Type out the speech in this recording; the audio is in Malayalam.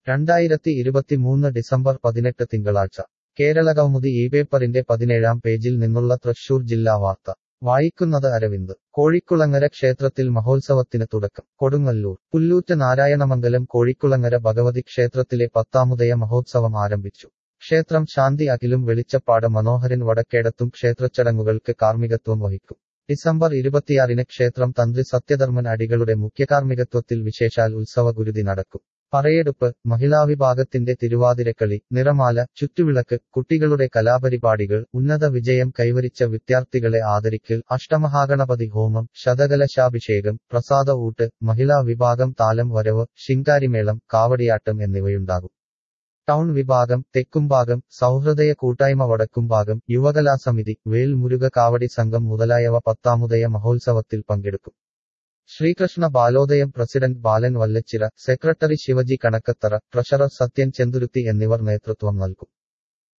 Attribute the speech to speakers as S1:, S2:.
S1: രണ്ടായിരത്തി ഇരുപത്തിമൂന്ന് ഡിസംബർ പതിനെട്ട് തിങ്കളാഴ്ച കേരളകൗമുദി ഈ പേപ്പറിന്റെ പതിനേഴാം പേജിൽ നിന്നുള്ള തൃശൂർ ജില്ലാ വാർത്ത വായിക്കുന്നത് അരവിന്ദ് കോഴിക്കുളങ്ങര ക്ഷേത്രത്തിൽ മഹോത്സവത്തിന് തുടക്കം കൊടുങ്ങല്ലൂർ പുല്ലൂറ്റ് നാരായണമംഗലം കോഴിക്കുളങ്ങര ഭഗവതി ക്ഷേത്രത്തിലെ പത്താമുദയ മഹോത്സവം ആരംഭിച്ചു ക്ഷേത്രം ശാന്തി അഖിലും വെളിച്ചപ്പാട് മനോഹരൻ വടക്കേടത്തും ക്ഷേത്രച്ചടങ്ങുകൾക്ക് കാർമ്മികത്വം വഹിക്കും ഡിസംബർ ഇരുപത്തിയാറിന് ക്ഷേത്രം തന്ത്രി സത്യധർമ്മൻ അടികളുടെ മുഖ്യകാർമ്മികത്വത്തിൽ വിശേഷാൽ ഉത്സവ ഗുരുതി നടക്കും പറയെടുപ്പ് മഹിളാവിഭാഗത്തിന്റെ തിരുവാതിരക്കളി നിറമാല ചുറ്റുവിളക്ക് കുട്ടികളുടെ കലാപരിപാടികൾ ഉന്നത വിജയം കൈവരിച്ച വിദ്യാർത്ഥികളെ ആദരിക്കൽ അഷ്ടമഹാഗണപതി ഹോമം ശതകലശാഭിഷേകം പ്രസാദ ഊട്ട് മഹിളാ വിഭാഗം താലം വരവ് ശിങ്കാരിമേളം കാവടിയാട്ടം എന്നിവയുണ്ടാകും ടൗൺ വിഭാഗം തെക്കുംഭാഗം സൗഹൃദയ കൂട്ടായ്മ വടക്കുംഭാഗം യുവകലാസമിതി വേൽമുരുക കാവടി സംഘം മുതലായവ പത്താമുദയ മഹോത്സവത്തിൽ പങ്കെടുക്കും Sreekrishna Balodayam president Balan Vallachira secretary Shivaji Kanakkathara treasurer Sathyan Chenthuruthy എന്നിവർ നേതൃത്വം നൽകും